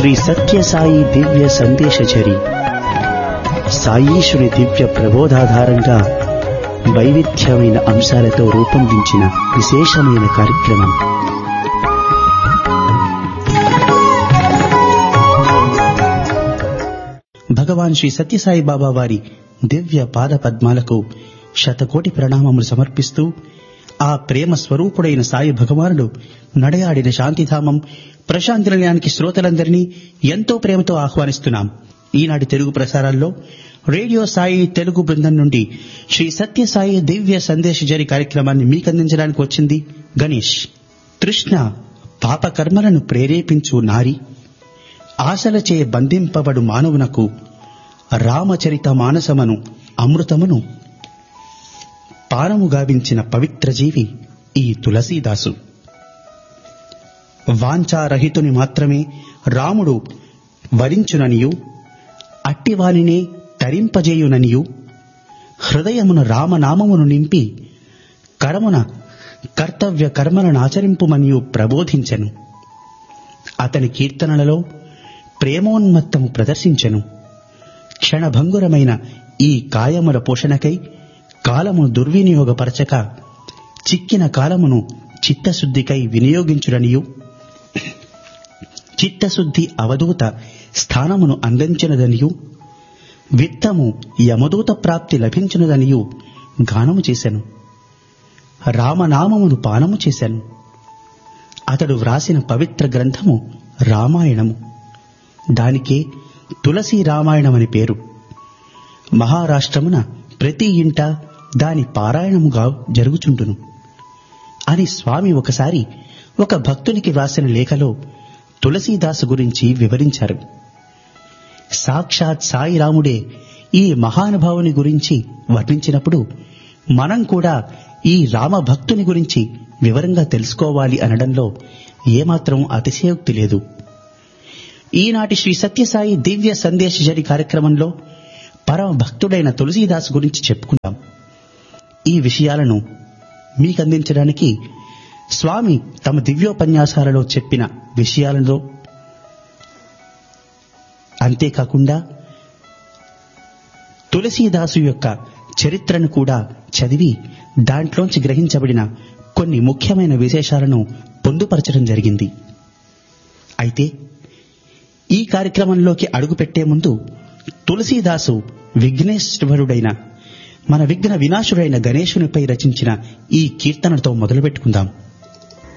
శ్రీ సత్యసాయి దివ్య సందేశచరి సాయీశ్వరి దివ్య ప్రబోధాధారంగా వైవిధ్యమైన అంశాలతో రూపొందించిన విశేషమైన కార్యక్రమం భగవాన్ శ్రీ సత్యసాయి బాబా వారి దివ్య పాద పద్మాలకు శతకోటి ప్రణామములు సమర్పిస్తూ ఆ ప్రేమ స్వరూపుడైన సాయి భగవానుడు నడయాడిన శాంతిధామం ప్రశాంతి నిలయానికి శ్రోతలందరినీ ఎంతో ప్రేమతో ఆహ్వానిస్తున్నాం ఈనాటి తెలుగు ప్రసారాల్లో రేడియో సాయి తెలుగు బృందం నుండి శ్రీ సత్యసాయి దివ్య సందేశ జరి కార్యక్రమాన్ని మీకు అందించడానికి వచ్చింది గణేష్ తృష్ణ పాపకర్మలను ప్రేరేపించు నారి ఆశలచే బంధింపబడు మానవునకు రామచరిత మానసమను అమృతమును పానము గావించిన పవిత్ర జీవి ఈ తులసీదాసు వాంఛారహితుని మాత్రమే రాముడు వరించుననియు అట్టివానినే తరింపజేయుననియు హృదయమున రామనామమును నింపి కరమున కర్తవ్య కర్మలను ఆచరింపుమనియు ప్రబోధించెను అతని కీర్తనలలో ప్రేమోన్మత్తము ప్రదర్శించెను క్షణభంగురమైన ఈ కాయముల పోషణకై కాలమును దుర్వినియోగపరచక చిక్కిన కాలమును చిత్తశుద్ధికై వినియోగించుడనియు చిత్తశుద్ధి అవధూత స్థానమును అందించినదనియు విత్తము యమదూత ప్రాప్తి లభించినదనియు గానము చేశాను రామనామమును పానము చేశాను అతడు వ్రాసిన పవిత్ర గ్రంథము రామాయణము దానికే తులసి రామాయణమని పేరు మహారాష్ట్రమున ప్రతి ఇంట దాని పారాయణముగా జరుగుచుండును అని స్వామి ఒకసారి ఒక భక్తునికి వ్రాసిన లేఖలో తులసీదాసు గురించి వివరించారు సాక్షాత్ సాయిరాముడే ఈ మహానుభావుని గురించి వర్ణించినప్పుడు మనం కూడా ఈ రామ భక్తుని గురించి వివరంగా తెలుసుకోవాలి అనడంలో ఏమాత్రం అతిశయోక్తి లేదు ఈనాటి శ్రీ సత్యసాయి దివ్య సందేశ జరి కార్యక్రమంలో పరమ భక్తుడైన తులసీదాస్ గురించి చెప్పుకుందాం ఈ విషయాలను మీకు అందించడానికి స్వామి తమ దివ్యోపన్యాసాలలో చెప్పిన విషయాలలో అంతేకాకుండా తులసీదాసు యొక్క చరిత్రను కూడా చదివి దాంట్లోంచి గ్రహించబడిన కొన్ని ముఖ్యమైన విశేషాలను పొందుపరచడం జరిగింది అయితే ఈ కార్యక్రమంలోకి అడుగుపెట్టే ముందు తులసీదాసు విఘ్నేశ్వరుడైన మన విఘ్న వినాశుడైన గణేశునిపై రచించిన ఈ కీర్తనతో మొదలుపెట్టుకుందాం